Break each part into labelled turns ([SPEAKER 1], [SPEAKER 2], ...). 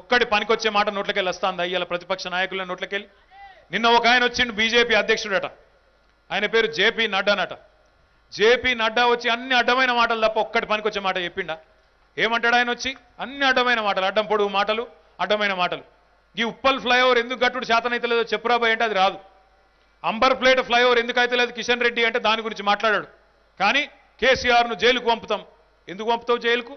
[SPEAKER 1] ఒక్కడి పనికొచ్చే మాట నోట్లకెళ్ళి వస్తాంది అయ్యాల ప్రతిపక్ష నాయకుల నోట్లకెళ్ళి నిన్న ఒక ఆయన వచ్చిండు బీజేపీ అధ్యక్షుడట ఆయన పేరు జేపీ నడ్డానట జేపీ నడ్డా వచ్చి అన్ని అడ్డమైన మాటలు తప్ప ఒక్కటి పనికొచ్చే మాట చెప్పిండా ఏమంటాడు ఆయన వచ్చి అన్ని అడ్డమైన మాటలు అడ్డం పొడుగు మాటలు అడ్డమైన మాటలు ఈ ఉప్పల్ ఫ్లైఓవర్ ఎందుకు గట్టుడు శాతనైతే లేదో చెప్పురాబాయ్ అంటే అది రాదు అంబర్ ప్లేట్ ఫ్లైఓవర్ ఎందుకు అయితే లేదు కిషన్ రెడ్డి అంటే దాని గురించి మాట్లాడాడు కానీ కేసీఆర్ను జైలుకు పంపుతాం ఎందుకు పంపుతావు జైలుకు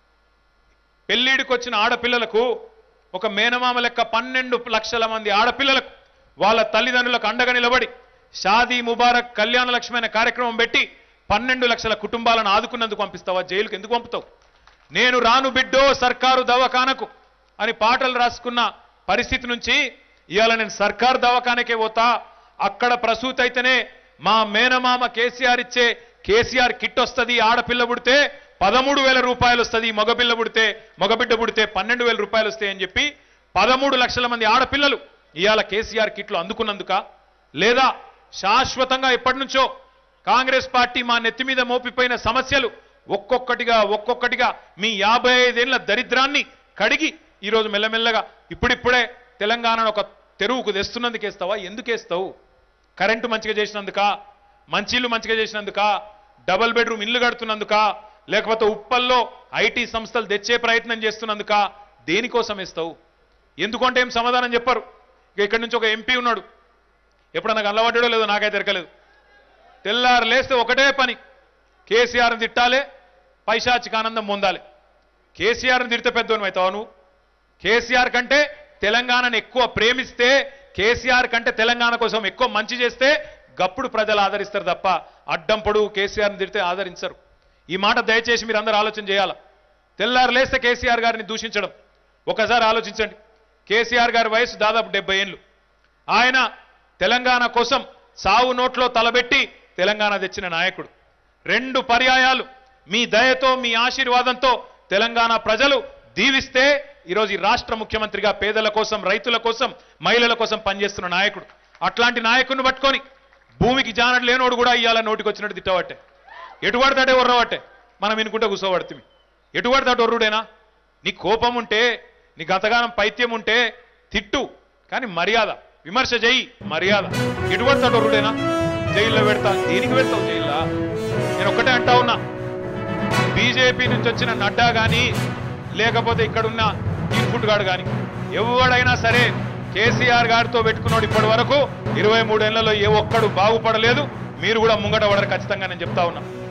[SPEAKER 1] పెళ్ళిడికి వచ్చిన ఆడపిల్లలకు ఒక మేనమామ లెక్క పన్నెండు లక్షల మంది ఆడపిల్లలకు వాళ్ళ తల్లిదండ్రులకు అండగా నిలబడి షాదీ ముబారక్ కళ్యాణ లక్ష్మి అనే కార్యక్రమం పెట్టి పన్నెండు లక్షల కుటుంబాలను ఆదుకున్నందుకు పంపిస్తావా జైలుకు ఎందుకు పంపుతావు నేను రాను బిడ్డో సర్కారు దవాఖానకు అని పాటలు రాసుకున్న పరిస్థితి నుంచి ఇవాళ నేను సర్కారు దవాఖానకే పోతా అక్కడ ప్రసూతి అయితేనే మా మేనమామ కేసీఆర్ ఇచ్చే కేసీఆర్ కిట్ వస్తుంది ఆడపిల్ల పుడితే పదమూడు వేల రూపాయలు వస్తుంది మగపిల్ల పుడితే మగబిడ్డ పుడితే పన్నెండు వేల రూపాయలు వస్తాయి అని చెప్పి పదమూడు లక్షల మంది ఆడపిల్లలు ఇవాళ కేసీఆర్ కిట్లు అందుకున్నందుక లేదా శాశ్వతంగా ఎప్పటి నుంచో కాంగ్రెస్ పార్టీ మా నెత్తి మీద మోపిపోయిన సమస్యలు ఒక్కొక్కటిగా ఒక్కొక్కటిగా మీ యాభై ఐదేళ్ల దరిద్రాన్ని కడిగి ఈరోజు మెల్లమెల్లగా ఇప్పుడిప్పుడే తెలంగాణను ఒక తెరువుకు తెస్తున్నందుకేస్తావా ఎందుకేస్తావు కరెంటు మంచిగా చేసినందుక మంచిళ్ళు మంచిగా చేసినందుక డబల్ బెడ్రూమ్ ఇల్లు కడుతున్నందుక లేకపోతే ఉప్పల్లో ఐటీ సంస్థలు తెచ్చే ప్రయత్నం చేస్తున్నందుక దేనికోసం ఇస్తావు ఎందుకంటే ఏం సమాధానం చెప్పరు ఇక ఇక్కడి నుంచి ఒక ఎంపీ ఉన్నాడు ఎప్పుడన్నా కనబడ్డాడో లేదో నాకైతే ఎరకలేదు తెల్లారు లేస్తే ఒకటే పని కేసీఆర్ని తిట్టాలే పైశాచిక ఆనందం పొందాలి కేసీఆర్ని తిడితే పెద్దోను అవుతావా నువ్వు కేసీఆర్ కంటే తెలంగాణను ఎక్కువ ప్రేమిస్తే కేసీఆర్ కంటే తెలంగాణ కోసం ఎక్కువ మంచి చేస్తే గప్పుడు ప్రజలు ఆదరిస్తారు తప్ప అడ్డం పొడుగు కేసీఆర్ని తిడితే ఆదరించరు ఈ మాట దయచేసి మీరు అందరూ ఆలోచన చేయాలా తెల్లారు లేస్తే కేసీఆర్ గారిని దూషించడం ఒకసారి ఆలోచించండి కేసీఆర్ గారి వయసు దాదాపు డెబ్బై ఏళ్ళు ఆయన తెలంగాణ కోసం సావు నోట్లో తలబెట్టి తెలంగాణ తెచ్చిన నాయకుడు రెండు పర్యాయాలు మీ దయతో మీ ఆశీర్వాదంతో తెలంగాణ ప్రజలు దీవిస్తే ఈరోజు ఈ రాష్ట్ర ముఖ్యమంత్రిగా పేదల కోసం రైతుల కోసం మహిళల కోసం పనిచేస్తున్న నాయకుడు అట్లాంటి నాయకుడిని పట్టుకొని భూమికి జానడు లేనోడు కూడా ఇవాళ నోటికి వచ్చినట్టు తిట్టవట్టే ఎటు పడతాడే ఒర్రవట్టే మనం వినుకుంటే కూర్చోబడుతుంది ఎటు పడతాడు ఒర్రుడేనా నీ కోపం ఉంటే నీ గతగానం పైత్యం ఉంటే తిట్టు కానీ మర్యాద విమర్శ చెయ్యి మర్యాద ఎటు పడతాడు ఒర్రుడేనా జైల్లో పెడతా దేనికి పెడతావు జైల్లో నేను ఒక్కటే అంటా ఉన్నా బీజేపీ నుంచి వచ్చిన నడ్డా కానీ లేకపోతే ఇక్కడున్న ఇన్పుట్ గాడు కానీ ఎవడైనా సరే కేసీఆర్ గారితో పెట్టుకున్నాడు ఇప్పటి వరకు ఇరవై మూడేళ్లలో ఏ ఒక్కడు బాగుపడలేదు మీరు కూడా ముంగట పడరు ఖచ్చితంగా నేను చెప్తా ఉన్నా